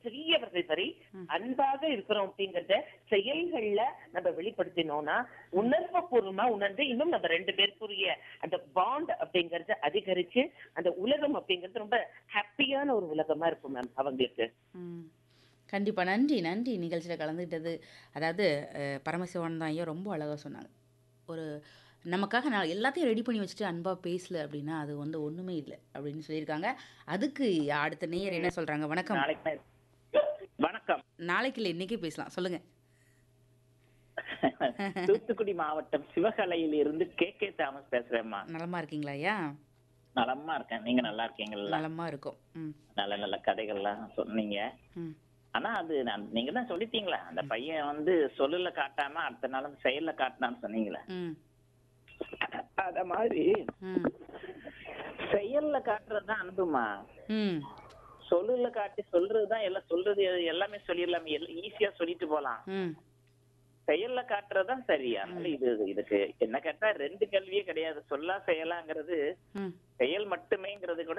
சிறியவர்கள் வரை அன்பாக இருக்கிறோம் அப்படிங்கறத செயல்கள்ல நம்ம வெளிப்படுத்தினோம்னா உணர்வு பூர்வமா உணர்ந்து இன்னும் நம்ம ரெண்டு பேருக்குரிய அந்த பாண்ட் அப்படிங்கறது அதிகரிச்சு அந்த உலகம் அப்படிங்கிறது ரொம்ப ஹாப்பியான ஒரு உலகமா இருக்கும் மேம் அவங்களுக்கு ம் கண்டிப்பாக நன்றி நன்றி நிகழ்ச்சியில் கலந்துக்கிட்டது அதாவது அஹ், பரமசிவன் தான் ஐயா ரொம்ப அழகாக சொன்னாங்க ஒரு நமக்காக நான் எல்லாத்தையும் ரெடி பண்ணி வச்சுட்டு அன்பாக பேசல அப்படின்னா அது வந்து ஒன்றுமே இல்லை அப்படின்னு சொல்லியிருக்காங்க அதுக்கு அடுத்த நேயர் என்ன சொல்கிறாங்க வணக்கம் நாளைக்கு வணக்கம் நாளைக்கு இல்லை இன்றைக்கே பேசலாம் சொல்லுங்கள் தூத்துக்குடி மாவட்டம் சிவகலையில இருந்து கே கே தாமஸ் பேசுறேம்மா நலமா இருக்கீங்களா ஐயா நலமா இருக்கேன் நீங்க நல்லா இருக்கீங்களா நலமா இருக்கும் ம் நல்ல நல்ல கதைகள்லாம் சொன்னீங்க ம் ஆனா அது நான் நீங்க தான் சொல்லிட்டீங்களா அந்த பையன் வந்து சொல்லல காட்டாம அடுத்த நாள் வந்து செயல்ல காட்டினான்னு சொன்னீங்களே ம் அத மாதிரி ம் செயல்ல காட்டுறதுதான் அன்புமா ம் சொல்லுல காட்டி சொல்றதுதான் எல்லாம் சொல்றது எல்லாமே சொல்லிடலாம் ஈஸியா சொல்லிட்டு போலாம் ம் செயல்ல காட்டுறதுதான் சரி அதனால இது இதுக்கு என்ன கேட்டா ரெண்டு கேள்வியே கிடையாது சொல்லா செயலாங்கிறது ம் செயல் மட்டுமேங்கிறது கூட